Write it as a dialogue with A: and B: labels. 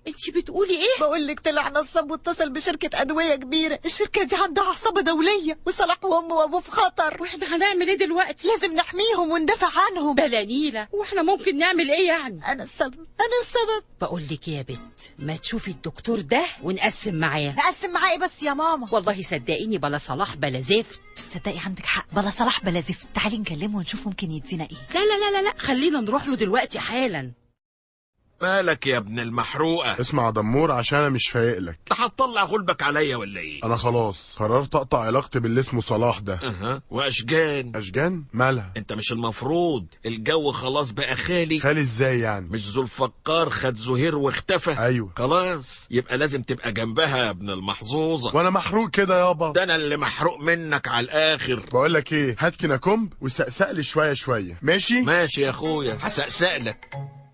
A: انت بتقولي ايه
B: بقول لك طلع نصاب واتصل بشركة أدوية كبيرة الشركة دي عندها عصابة دولية وصلاح وأمه وأبوه في خطر
A: واحنا هنعمل ايه دلوقتي
B: لازم نحميهم وندافع عنهم
A: بلا نيلة واحنا ممكن نعمل ايه يعني
B: أنا السبب أنا السبب
A: بقول لك يا بت ما تشوفي الدكتور ده ونقسم معاه
B: نقسم معاه إيه بس يا ماما
A: والله صدقيني بلا صلاح بلا زفت
B: تصدقي عندك حق بلا صلاح بلا زفت تعالي نكلمه ونشوف ممكن يدينا إيه
A: لا لا لا لا لا خلينا نروح له دلوقتي حالا
C: مالك يا ابن المحروقه
D: اسمع يا دمور عشان انا مش فايق لك
C: انت هتطلع غلبك عليا ولا ايه
D: انا خلاص قررت اقطع علاقتي باللي اسمه صلاح ده
C: اها واشجان
D: اشجان مالها
C: انت مش المفروض الجو خلاص بقى خالي
D: خالي ازاي يعني
C: مش ذو الفقار خد زهير واختفى
D: ايوه
C: خلاص يبقى لازم تبقى جنبها يا ابن المحظوظه
D: وانا محروق كده يابا
C: ده انا اللي محروق منك على الاخر
D: بقول لك ايه هات كينا كومب وسقسق لي شويه شويه ماشي
C: ماشي يا اخويا هسقسق لك